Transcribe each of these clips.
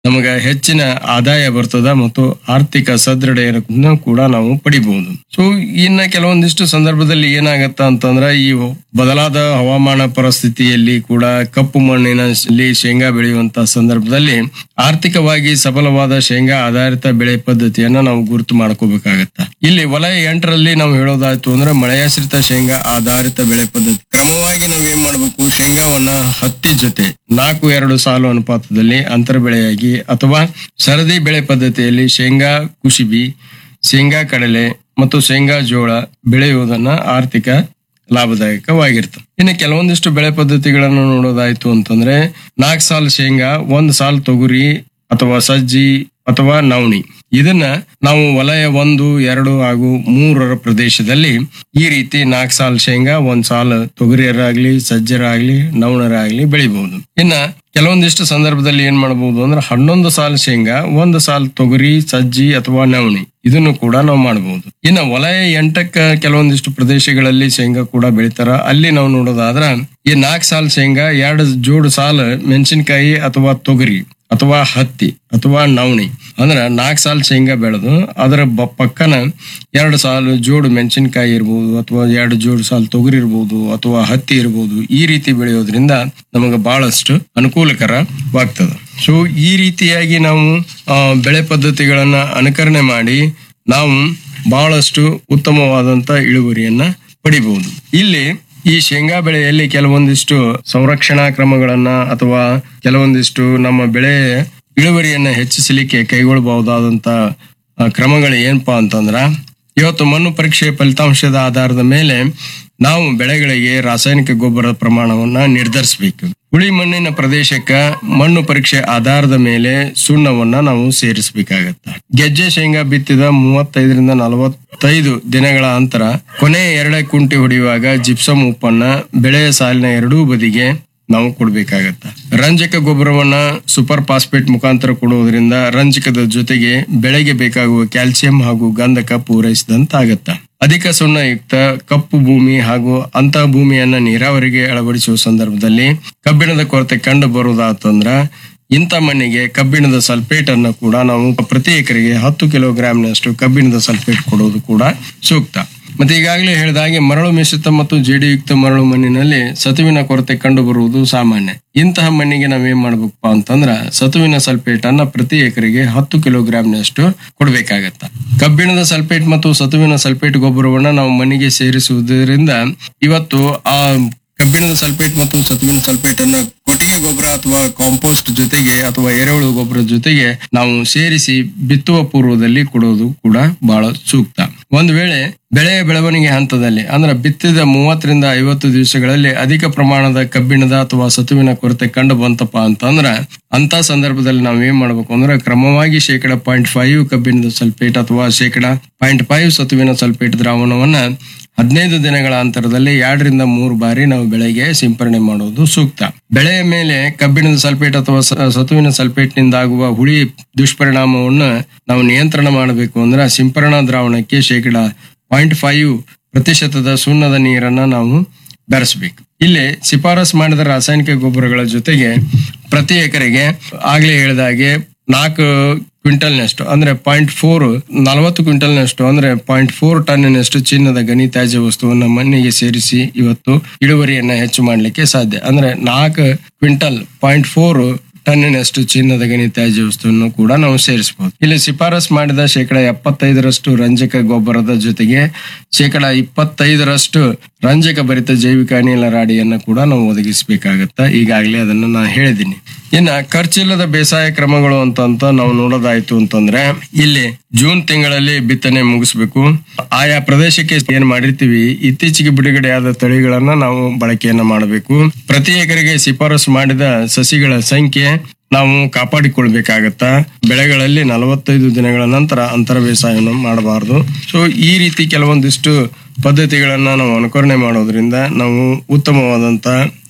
ನಮಗ ಹೆಚ್ಚಿನ ಆದಾಯ ಬರ್ತದ ಮತ್ತು ಆರ್ಥಿಕ ಸದೃಢತೆಯನ್ನು ಕೂಡ ನಾವು ಪಡಿಬಹುದು ಸೊ ಇನ್ನ ಕೆಲವೊಂದಿಷ್ಟು ಸಂದರ್ಭದಲ್ಲಿ ಏನಾಗತ್ತ ಅಂತಂದ್ರ ಈ ಬದಲಾದ ಹವಾಮಾನ ಪರಿಸ್ಥಿತಿಯಲ್ಲಿ ಕೂಡ ಕಪ್ಪು ಮಣ್ಣಿನಲ್ಲಿ ಶೇಂಗಾ ಬೆಳೆಯುವಂತ ಸಂದರ್ಭದಲ್ಲಿ ಆರ್ಥಿಕವಾಗಿ ಸಫಲವಾದ ಶೇಂಗಾ ಆಧಾರಿತ ಬೆಳೆ ಪದ್ಧತಿಯನ್ನ ನಾವು ಗುರುತು ಮಾಡ್ಕೋಬೇಕಾಗತ್ತ ಇಲ್ಲಿ ವಲಯ ಎಂಟರಲ್ಲಿ ನಾವು ಹೇಳೋದಾಯ್ತು ಅಂದ್ರೆ ಮಳೆಯಾಶ್ರಿತ ಶೇಂಗಾ ಆಧಾರಿತ ಬೆಳೆ ಪದ್ಧತಿ ಕ್ರಮವಾಗಿ ನಾವು ಏನ್ ಮಾಡ್ಬೇಕು ಶೇಂಗಾವನ್ನ ಹತ್ತಿ ಜೊತೆ ನಾಲ್ಕು ಎರಡು ಸಾಲು ಅನುಪಾತದಲ್ಲಿ ಅಂತರ ಬೆಳೆಯಾಗಿ ಅಥವಾ ಸರದಿ ಬೆಳೆ ಪದ್ಧತಿಯಲ್ಲಿ ಶೇಂಗಾ ಕುಶಿಬಿ ಶೇಂಗಾ ಕಡಲೆ ಮತ್ತು ಶೇಂಗಾ ಜೋಳ ಬೆಳೆಯುವುದನ್ನ ಆರ್ಥಿಕ ಲಾಭದಾಯಕವಾಗಿರ್ತದೆ ಇನ್ನು ಕೆಲವೊಂದಿಷ್ಟು ಬೆಳೆ ಪದ್ಧತಿಗಳನ್ನು ನೋಡೋದಾಯ್ತು ಅಂತಂದ್ರೆ ನಾಲ್ಕು ಸಾಲ್ ಶೇಂಗಾ ಒಂದ್ ಸಾಲ್ ತೊಗರಿ ಅಥವಾ ಸಜ್ಜಿ ಅಥವಾ ನವಣಿ ಇದನ್ನ ನಾವು ವಲಯ ಒಂದು ಎರಡು ಹಾಗೂ ಮೂರರ ಪ್ರದೇಶದಲ್ಲಿ ಈ ರೀತಿ ನಾಲ್ಕು ಸಾಲ್ ಶೇಂಗಾ ಒಂದ್ ಸಾಲ್ ತೊಗರಿಯರಾಗ್ಲಿ ಸಜ್ಜರಾಗ್ಲಿ ನವಣರಾಗ್ಲಿ ಬೆಳಿಬಹುದು ಇನ್ನ ಕೆಲವೊಂದಿಷ್ಟು ಸಂದರ್ಭದಲ್ಲಿ ಏನ್ ಮಾಡಬಹುದು ಅಂದ್ರೆ ಹನ್ನೊಂದು ಸಾಲ್ ಶೇಂಗಾ ಒಂದು ಸಾಲ್ ತೊಗರಿ ಸಜ್ಜಿ ಅಥವಾ ನವಣಿ ಇದನ್ನು ಕೂಡ ನಾವು ಮಾಡಬಹುದು ಇನ್ನ ವಲಯ ಎಂಟಕ್ಕ ಕೆಲವೊಂದಿಷ್ಟು ಪ್ರದೇಶಗಳಲ್ಲಿ ಶೇಂಗಾ ಕೂಡ ಬೆಳಿತಾರ ಅಲ್ಲಿ ನಾವು ನೋಡೋದಾದ್ರ ಈ ನಾಲ್ಕು ಸಾಲ್ ಶೇಂಗಾ ಎರಡು ಜೋಡು ಸಾಲ್ ಮೆಣಸಿನಕಾಯಿ ಅಥವಾ ತೊಗರಿ ಅಥವಾ ಹತ್ತಿ ಅಥವಾ ನವಣಿ ಅಂದ್ರ ನಾಲ್ಕು ಸಾಲ್ ಶೇಂಗಾ ಬೆಳೆದು ಅದರ ಬ- ಪಕ್ಕನ ಎರಡು ಸಾಲು ಜೋಡು ಮೆಣಸಿನಕಾಯಿ ಇರ್ಬೋದು ಅಥವಾ ಎರಡು ಜೋಡು ಸಾಲು ತೊಗರಿ ಇರ್ಬೋದು ಅಥವಾ ಹತ್ತಿ ಇರ್ಬೋದು ಈ ರೀತಿ ಬೆಳೆಯೋದ್ರಿಂದ ನಮಗೆ ಬಹಳಷ್ಟು ಅನುಕೂಲಕರವಾಗ್ತದೆ ಸೊ ಈ ರೀತಿಯಾಗಿ ನಾವು ಆ, ಬೆಳೆ ಪದ್ಧತಿಗಳನ್ನ ಅನುಕರಣೆ ಮಾಡಿ ನಾವು ಬಹಳಷ್ಟು ಉತ್ತಮವಾದಂತ ಇಳುವರಿಯನ್ನ ಪಡಿಬಹುದು ಇಲ್ಲಿ ಈ ಶೇಂಗಾ ಬೆಳೆಯಲ್ಲಿ ಕೆಲವೊಂದಿಷ್ಟು ಸಂರಕ್ಷಣಾ ಕ್ರಮಗಳನ್ನ ಅಥವಾ ಕೆಲವೊಂದಿಷ್ಟು ನಮ್ಮ ಬೆಳೆ ಇಳುವರಿಯನ್ನ ಹೆಚ್ಚಿಸಲಿಕ್ಕೆ ಕೈಗೊಳ್ಳಬಹುದಾದಂತ ಆ, ಕ್ರಮಗಳು ಏನಪ್ಪಾ ಅಂತಂದ್ರ ಇವತ್ತು ಮಣ್ಣು ಪರೀಕ್ಷೆ ಫಲಿತಾಂಶದ ಆಧಾರದ ಮೇಲೆ ನಾವು ಬೆಳೆಗಳಿಗೆ ರಾಸಾಯನಿಕ ಗೊಬ್ಬರದ ಪ್ರಮಾಣವನ್ನ ನಿರ್ಧರಿಸಬೇಕು ಹುಳಿ ಮಣ್ಣಿನ ಪ್ರದೇಶಕ್ಕ ಮಣ್ಣು ಪರೀಕ್ಷೆ ಆಧಾರದ ಮೇಲೆ ಸುಣ್ಣವನ್ನ ನಾವು ಸೇರಿಸಬೇಕಾಗತ್ತ ಗೆಜ್ಜೆ ಶೇಂಗಾ ಬಿತ್ತಿದ ಮೂವತ್ತೈದರಿಂದ ನಲವತ್ತೈದು ದಿನಗಳ ಅಂತರ ಕೊನೆ ಎರಡೇ ಕುಂಟಿ ಹೊಡೆಯುವಾಗ ಜಿಪ್ಸಮ್ ಉಪ್ಪನ್ನ ಬೆಳೆಯ ಸಾಲಿನ ಎರಡೂ ಬದಿಗೆ ನಾವು ಕೊಡ್ಬೇಕಾಗತ್ತ ರಂಜಕ ಗೊಬ್ಬರವನ್ನ ಸೂಪರ್ ಫಾಸ್ಫೇಟ್ ಮುಖಾಂತರ ಕೊಡುವುದರಿಂದ ರಂಜಕದ ಜೊತೆಗೆ ಬೆಳೆಗೆ ಬೇಕಾಗುವ ಕ್ಯಾಲ್ಸಿಯಂ ಹಾಗೂ ಗಂಧಕ ಪೂರೈಸಿದಂತಾಗತ್ತ ಅಧಿಕ ಸುಣ್ಣಯುಕ್ತ ಕಪ್ಪು ಭೂಮಿ ಹಾಗೂ ಅಂತಹ ಭೂಮಿಯನ್ನ ನೀರಾವರಿಗೆ ಅಳವಡಿಸುವ ಸಂದರ್ಭದಲ್ಲಿ ಕಬ್ಬಿಣದ ಕೊರತೆ ಕಂಡು ಬರುವುದಾತಂದ್ರ ಇಂಥ ಮಣ್ಣಿಗೆ ಕಬ್ಬಿಣದ ಸಲ್ಫೇಟ್ ಅನ್ನು ಕೂಡ ನಾವು ಪ್ರತಿ ಎಕರೆಗೆ ಹತ್ತು ಕಿಲೋಗ್ರಾಂನಷ್ಟು ಕಬ್ಬಿಣದ ಸಲ್ಫೇಟ್ ಕೊಡೋದು ಕೂಡ ಸೂಕ್ತ ಮತ್ತೆ ಈಗಾಗಲೇ ಹೇಳಿದ ಹಾಗೆ ಮರಳು ಮಿಶ್ರಿತ ಮತ್ತು ಜೇಡಿಯುಕ್ತ ಮರಳು ಮಣ್ಣಿನಲ್ಲಿ ಸತುವಿನ ಕೊರತೆ ಕಂಡು ಬರುವುದು ಸಾಮಾನ್ಯ ಇಂತಹ ಮಣ್ಣಿಗೆ ನಾವೇನ್ ಮಾಡ್ಬೇಕಪ್ಪ ಅಂತಂದ್ರ ಸತುವಿನ ಸಲ್ಫೇಟ್ ಅನ್ನ ಪ್ರತಿ ಎಕರೆಗೆ ಹತ್ತು ಕಿಲೋಗ್ರಾಂನಷ್ಟು ಕೊಡ್ಬೇಕಾಗತ್ತ ಕಬ್ಬಿಣದ ಸಲ್ಫೇಟ್ ಮತ್ತು ಸತುವಿನ ಸಲ್ಫೇಟ್ ಗೊಬ್ಬರವನ್ನ ನಾವು ಮಣ್ಣಿಗೆ ಸೇರಿಸುವುದರಿಂದ ಇವತ್ತು ಆ ಕಬ್ಬಿಣದ ಸಲ್ಫೇಟ್ ಮತ್ತು ಸತುವಿನ ಸಲ್ಫೇಟ್ ಅನ್ನ ಕೊಟ್ಟಿಗೆ ಗೊಬ್ಬರ ಅಥವಾ ಕಾಂಪೋಸ್ಟ್ ಜೊತೆಗೆ ಅಥವಾ ಎರೆಹುಳು ಗೊಬ್ಬರ ಜೊತೆಗೆ ನಾವು ಸೇರಿಸಿ ಬಿತ್ತುವ ಪೂರ್ವದಲ್ಲಿ ಕೊಡೋದು ಕೂಡ ಬಹಳ ಸೂಕ್ತ ಒಂದು ವೇಳೆ ಬೆಳೆಯ ಬೆಳವಣಿಗೆ ಹಂತದಲ್ಲಿ ಅಂದ್ರೆ ಬಿತ್ತಿದ ಮೂವತ್ತರಿಂದ ಐವತ್ತು ದಿವಸಗಳಲ್ಲಿ ಅಧಿಕ ಪ್ರಮಾಣದ ಕಬ್ಬಿಣದ ಅಥವಾ ಸತುವಿನ ಕೊರತೆ ಕಂಡು ಬಂತಪ್ಪ ಅಂತಂದ್ರ ಅಂತ ಸಂದರ್ಭದಲ್ಲಿ ನಾವು ಏನ್ ಮಾಡ್ಬೇಕು ಅಂದ್ರೆ ಕ್ರಮವಾಗಿ ಶೇಕಡ ಪಾಯಿಂಟ್ ಫೈವ್ ಕಬ್ಬಿಣದ ಸಲ್ಫೇಟ್ ಅಥವಾ ಶೇಕಡ ಪಾಯಿಂಟ್ ಫೈವ್ ಸತುವಿನ ಸಲ್ಫೇಟ್ ದ್ರಾವಣವನ್ನ ಹದಿನೈದು ದಿನಗಳ ಅಂತರದಲ್ಲಿ ಎರಡರಿಂದ ಮೂರು ಬಾರಿ ನಾವು ಬೆಳೆಗೆ ಸಿಂಪರಣೆ ಮಾಡೋದು ಸೂಕ್ತ ಬೆಳೆಯ ಮೇಲೆ ಕಬ್ಬಿಣದ ಸಲ್ಫೇಟ್ ಅಥವಾ ಸ- ಸತುವಿನ ಸಲ್ಫೇಟ್ ನಿಂದ ಆಗುವ ಹುಳಿ ದುಷ್ಪರಿಣಾಮವನ್ನು ನಾವು ನಿಯಂತ್ರಣ ಮಾಡಬೇಕು ಅಂದ್ರೆ ಸಿಂಪರಣಾ ದ್ರಾವಣಕ್ಕೆ ಶೇಕಡ ಪಾಯಿಂಟ್ ಫೈವ್ ಪ್ರತಿಶತದ ಸುಣ್ಣದ ನೀರನ್ನ ನಾವು ಬೆರೆಸಬೇಕು ಇಲ್ಲಿ ಶಿಫಾರಸ್ ಮಾಡಿದ ರಾಸಾಯನಿಕ ಗೊಬ್ಬರಗಳ ಜೊತೆಗೆ ಪ್ರತಿ ಎಕರೆಗೆ ಆಗ್ಲೇ ಹೇಳಿದ ಹಾಗೆ ನಾಲ್ಕು ಕ್ವಿಂಟಲ್ನಷ್ಟು ಅಂದ್ರೆ ಪಾಯಿಂಟ್ ಫೋರ್ ನಲವತ್ತು ಕ್ವಿಂಟಲ್ನಷ್ಟು ಅಂದ್ರೆ ಪಾಯಿಂಟ್ ಫೋರ್ ಟನ್ನಿನಷ್ಟು ಚಿನ್ನದ ಗಣಿ ತ್ಯಾಜ್ಯ ವಸ್ತುವನ್ನ ಮಣ್ಣಿಗೆ ಸೇರಿಸಿ ಇವತ್ತು ಇಳುವರಿಯನ್ನ ಹೆಚ್ಚು ಮಾಡಲಿಕ್ಕೆ ಸಾಧ್ಯ ಅಂದ್ರೆ ನಾಲ್ಕು ಕ್ವಿಂಟಲ್ ಪಾಯಿಂಟ್ ಫೋರ್ ಟನ್ನಿನಷ್ಟು ಚಿನ್ನದ ಗಣಿ ತ್ಯಾಜ್ಯ ವಸ್ತುವನ್ನು ಕೂಡ ನಾವು ಸೇರಿಸಬಹುದು ಇಲ್ಲಿ ಶಿಫಾರಸ್ ಮಾಡಿದ ಶೇಕಡ ಎಪ್ಪತ್ತೈದರಷ್ಟು ರಂಜಕ ಗೊಬ್ಬರದ ಜೊತೆಗೆ ಶೇಕಡ ಇಪ್ಪತ್ತೈದರಷ್ಟು ರಂಜಕ ಭರಿತ ಜೈವಿಕ ಅನಿಲ ರಾಡಿಯನ್ನ ಕೂಡ ನಾವು ಒದಗಿಸಬೇಕಾಗತ್ತ ಈಗಾಗಲೇ ಅದನ್ನ ನಾನು ಹೇಳಿದ್ದೀನಿ ಇನ್ನ ಖರ್ಚಿಲ್ಲದ ಬೇಸಾಯ ಕ್ರಮಗಳು ಅಂತಂತ ನಾವು ನೋಡೋದಾಯ್ತು ಅಂತಂದ್ರೆ ಇಲ್ಲಿ ಜೂನ್ ತಿಂಗಳಲ್ಲಿ ಬಿತ್ತನೆ ಮುಗಿಸ್ಬೇಕು ಆಯಾ ಪ್ರದೇಶಕ್ಕೆ ಏನ್ ಮಾಡಿರ್ತೀವಿ ಇತ್ತೀಚೆಗೆ ಬಿಡುಗಡೆಯಾದ ತಳಿಗಳನ್ನ ನಾವು ಬಳಕೆಯನ್ನ ಮಾಡಬೇಕು ಪ್ರತಿ ಎಕರೆಗೆ ಶಿಫಾರಸು ಮಾಡಿದ ಸಸಿಗಳ ಸಂಖ್ಯೆ ನಾವು ಕಾಪಾಡಿಕೊಳ್ಬೇಕಾಗತ್ತ ಬೆಳೆಗಳಲ್ಲಿ ನಲವತ್ತೈದು ದಿನಗಳ ನಂತರ ಅಂತರ ಬೇಸಾಯವನ್ನು ಮಾಡಬಾರದು ಸೊ ಈ ರೀತಿ ಕೆಲವೊಂದಿಷ್ಟು ಪದ್ಧತಿಗಳನ್ನ ನಾವು ಅನುಕರಣೆ ಮಾಡೋದ್ರಿಂದ ನಾವು ಉತ್ತಮವಾದಂತ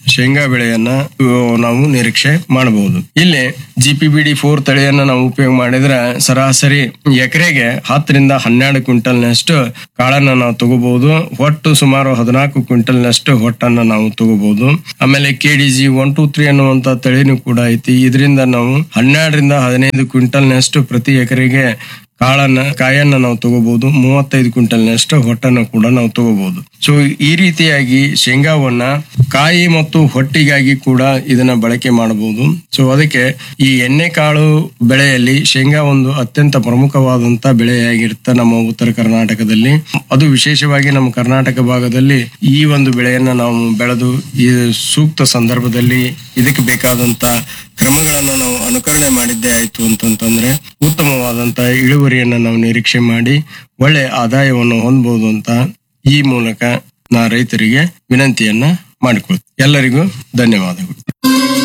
ಶೇಂಗಾ ಬೆಳೆಯನ್ನ ಆ, ನಾವು ನಿರೀಕ್ಷೆ ಮಾಡಬಹುದು ಇಲ್ಲಿ G P B D four ತಳಿಯನ್ನ ನಾವು ಉಪಯೋಗ ಮಾಡಿದ್ರೆ ಸರಾಸರಿ ಎಕರೆಗೆ ಹತ್ತರಿಂದ ಹನ್ನೆರಡು ಕ್ವಿಂಟಲ್ನಷ್ಟು ಕಾಳನ್ನ ನಾವು ತಗೋಬಹುದು ಒಟ್ಟು ಸುಮಾರು ಹದಿನಾಲ್ಕು ಕ್ವಿಂಟಲ್ನಷ್ಟು ಹೊಟ್ಟನ್ನ ನಾವು ತಗೋಬಹುದು ಆಮೇಲೆ K D G one two three ಅನ್ನುವಂತ ತಳಿನೂ ಕೂಡ ಐತಿ ಇದರಿಂದ ನಾವು ಹನ್ನೆರಡರಿಂದ ಹದಿನೈದು ಕ್ವಿಂಟಲ್ನಷ್ಟು ಪ್ರತಿ ಎಕರೆಗೆ ಕಾಳನ್ನ ಕಾಯನ್ನ ನಾವು ತಗೋಬಹುದು ಮೂವತ್ತೈದು ಕ್ವಿಂಟಲ್ನಷ್ಟು ಹೊಟ್ಟನ್ನು ಕೂಡ ನಾವು ತಗೋಬಹುದು ಸೊ ಈ ರೀತಿಯಾಗಿ ಶೇಂಗಾವನ್ನ ಕಾಯಿ ಮತ್ತು ಹೊಟ್ಟಿಗಾಗಿ ಕೂಡ ಇದನ್ನ ಬಳಕೆ ಮಾಡಬಹುದು ಸೊ ಅದಕ್ಕೆ ಈ ಎಣ್ಣೆ ಕಾಳು ಬೆಳೆಯಲ್ಲಿ ಶೇಂಗಾ ಒಂದು ಅತ್ಯಂತ ಪ್ರಮುಖವಾದಂತ ಬೆಳೆಯಾಗಿರುತ್ತೆ ನಮ್ಮ ಉತ್ತರ ಕರ್ನಾಟಕದಲ್ಲಿ ಅದು ವಿಶೇಷವಾಗಿ ನಮ್ಮ ಕರ್ನಾಟಕ ಭಾಗದಲ್ಲಿ ಈ ಒಂದು ಬೆಳೆಯನ್ನ ನಾವು ಬೆಳೆದು ಈ ಸೂಕ್ತ ಸಂದರ್ಭದಲ್ಲಿ ಇದಕ್ಕೆ ಬೇಕಾದಂತ ಕ್ರಮಗಳನ್ನ ನಾವು ಅನುಕರಣೆ ಮಾಡಿದ್ದೇ ಆಯ್ತು ಅಂತಂತಂದ್ರೆ ಉತ್ತಮವಾದಂತ ಇಳುವರಿಯನ್ನ ನಾವು ನಿರೀಕ್ಷೆ ಮಾಡಿ ಒಳ್ಳೆ ಆದಾಯವನ್ನು ಹೊಂದಬಹುದು ಅಂತ ಈ ಮೂಲಕ ನಾ ರೈತರಿಗೆ ವಿನಂತಿಯನ್ನ ಮಾಡಿಕೊಳ್ತೀನಿ ಎಲ್ಲರಿಗೂ ಧನ್ಯವಾದಗಳು